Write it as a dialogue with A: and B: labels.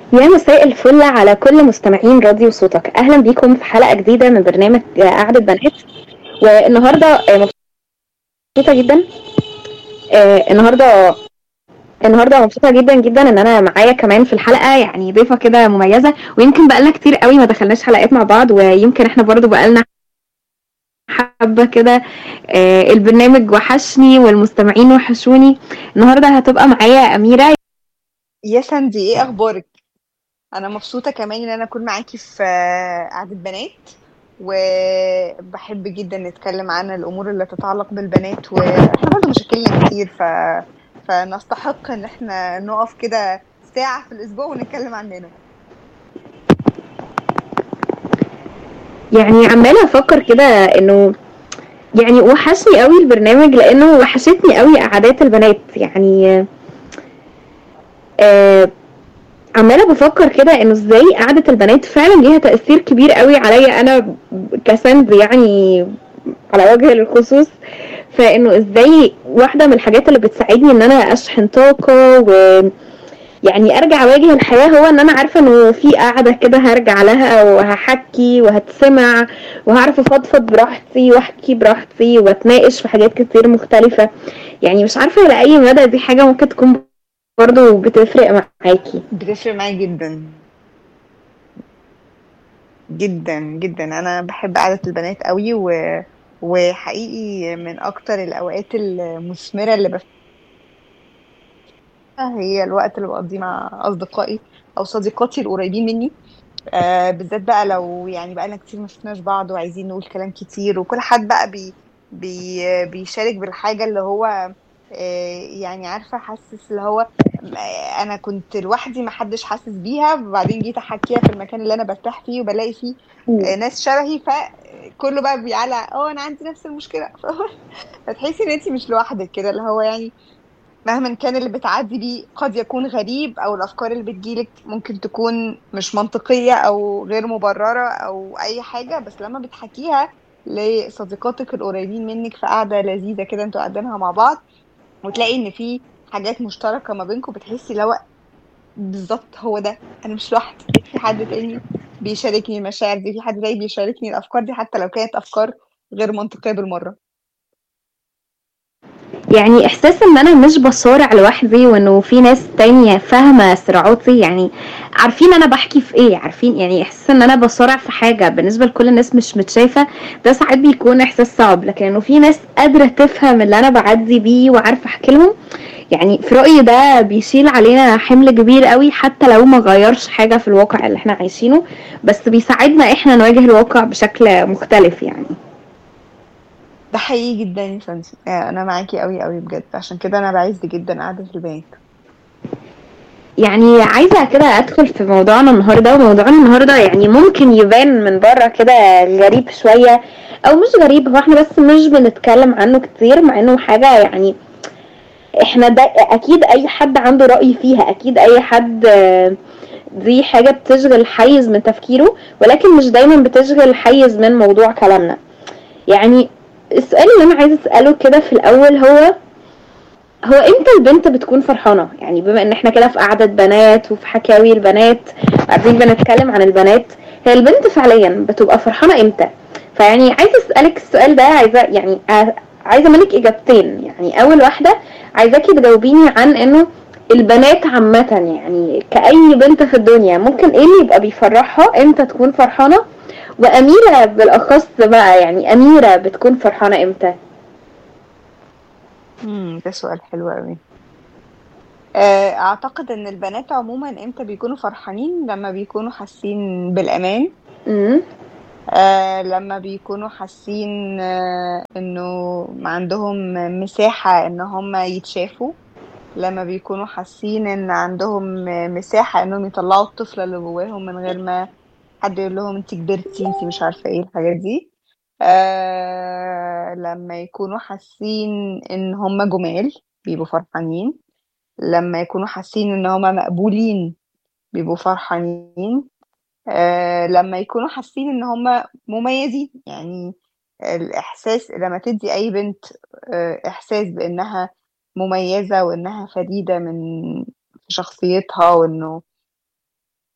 A: يا مساء الفل على كل مستمعين راديو صوتك اهلا بيكم في حلقه جديده من برنامج قعده بنات والنهارده آه، مبسوطه جدا آه، النهارده النهارده مبسوطه جدا جدا ان انا معايا كمان في الحلقه يعني ضيفه كده مميزه ويمكن بقالنا كتير قوي ما دخلناش حلقات مع بعض ويمكن احنا برضو بقالنا حبه كده آه، البرنامج وحشني والمستمعين وحشوني النهارده هتبقى معايا اميره
B: يا ساندي ايه اخبارك انا مبسوطه كمان ان انا اكون معاكي في قعده بنات وبحب جدا نتكلم عن الامور اللي تتعلق بالبنات واحنا برضه مشاكلنا كتير ف... فنستحق ان احنا نقف كده ساعه في الاسبوع ونتكلم عننا
A: يعني عماله افكر كده انه يعني وحشني قوي البرنامج لانه وحشتني قوي قعدات البنات يعني آه عماله بفكر كده انه ازاي قعده البنات فعلا ليها تاثير كبير قوي عليا انا كسند يعني على وجه الخصوص فانه ازاي واحده من الحاجات اللي بتساعدني ان انا اشحن طاقه و يعني ارجع اواجه الحياه هو ان انا عارفه انه في قاعده كده هرجع لها وهحكي وهتسمع وهعرف افضفض براحتي واحكي براحتي واتناقش في حاجات كتير مختلفه يعني مش عارفه لاي مدى دي حاجه ممكن تكون برضو بتفرق معاكي
B: بتفرق معايا جدا جدا جدا انا بحب قعده البنات قوي و... وحقيقي من اكتر الاوقات المثمره اللي بف... هي الوقت اللي بقضيه مع اصدقائي او صديقاتي القريبين مني آه بالذات بقى لو يعني بقى لنا كتير ما شفناش بعض وعايزين نقول كلام كتير وكل حد بقى بي بي بيشارك بالحاجه اللي هو آه يعني عارفه حاسس اللي هو آه انا كنت لوحدي ما حدش حاسس بيها وبعدين جيت احكيها في المكان اللي انا برتاح فيه وبلاقي فيه آه ناس شبهي فكله بقى بيعلق اه انا عندي نفس المشكله فتحسي ان انت مش لوحدك كده اللي هو يعني مهما كان اللي بتعدي بيه قد يكون غريب او الافكار اللي بتجيلك ممكن تكون مش منطقيه او غير مبرره او اي حاجه بس لما بتحكيها لصديقاتك القريبين منك في قعده لذيذه كده انتوا قاعدينها مع بعض وتلاقي ان في حاجات مشتركه ما بينكم بتحسي لو بالظبط هو ده انا مش لوحدي في حد تاني بيشاركني المشاعر دي في حد تاني بيشاركني الافكار دي حتى لو كانت افكار غير منطقيه بالمره
A: يعني احساس ان انا مش بصارع لوحدي وانه في ناس تانية فاهمة صراعاتي يعني عارفين انا بحكي في ايه عارفين يعني احساس ان انا بصارع في حاجة بالنسبة لكل الناس مش متشافة ده ساعات بيكون احساس صعب لكن انه في ناس قادرة تفهم اللي انا بعدي بيه وعارفة احكي لهم يعني في رأيي ده بيشيل علينا حمل كبير قوي حتى لو ما غيرش حاجة في الواقع اللي احنا عايشينه بس بيساعدنا احنا نواجه الواقع بشكل مختلف يعني
B: ده حقيقي جدا يا سانسي انا معاكي قوي قوي بجد عشان كده انا بعز جدا قعده البنات
A: يعني عايزة كده ادخل في موضوعنا النهاردة وموضوعنا النهاردة يعني ممكن يبان من بره كده غريب شوية او مش غريب هو احنا بس مش بنتكلم عنه كتير مع انه حاجة يعني احنا ده اكيد اي حد عنده رأي فيها اكيد اي حد دي حاجة بتشغل حيز من تفكيره ولكن مش دايما بتشغل حيز من موضوع كلامنا يعني السؤال اللي انا عايزه اساله كده في الاول هو هو امتى البنت بتكون فرحانه يعني بما ان احنا كده في قعده بنات وفي حكاوي البنات قاعدين بنتكلم عن البنات هي البنت فعليا بتبقى فرحانه امتى فيعني عايزه اسالك السؤال ده عايزه يعني عايزه منك اجابتين يعني اول واحده عايزاكي تجاوبيني عن انه البنات عامة يعني كأي بنت في الدنيا ممكن ايه اللي يبقى بيفرحها امتى تكون فرحانة وأميرة بالأخص بقى يعني أميرة بتكون فرحانة امتى؟
B: امم ده سؤال حلو قوي اعتقد ان البنات عموما امتى بيكونوا فرحانين لما بيكونوا حاسين بالامان
A: امم
B: آه لما بيكونوا حاسين آه انه عندهم مساحة ان هم يتشافوا لما بيكونوا حاسين ان عندهم مساحة انهم يطلعوا الطفلة اللي جواهم من غير ما حد يقول لهم انت كبرتي انت مش عارفة ايه الحاجات دي آه لما يكونوا حاسين ان هم جمال بيبقوا فرحانين لما يكونوا حاسين ان هم مقبولين بيبقوا فرحانين آه لما يكونوا حاسين ان هم مميزين يعني الاحساس لما تدي اي بنت آه احساس بانها مميزة وانها فريدة من شخصيتها وانه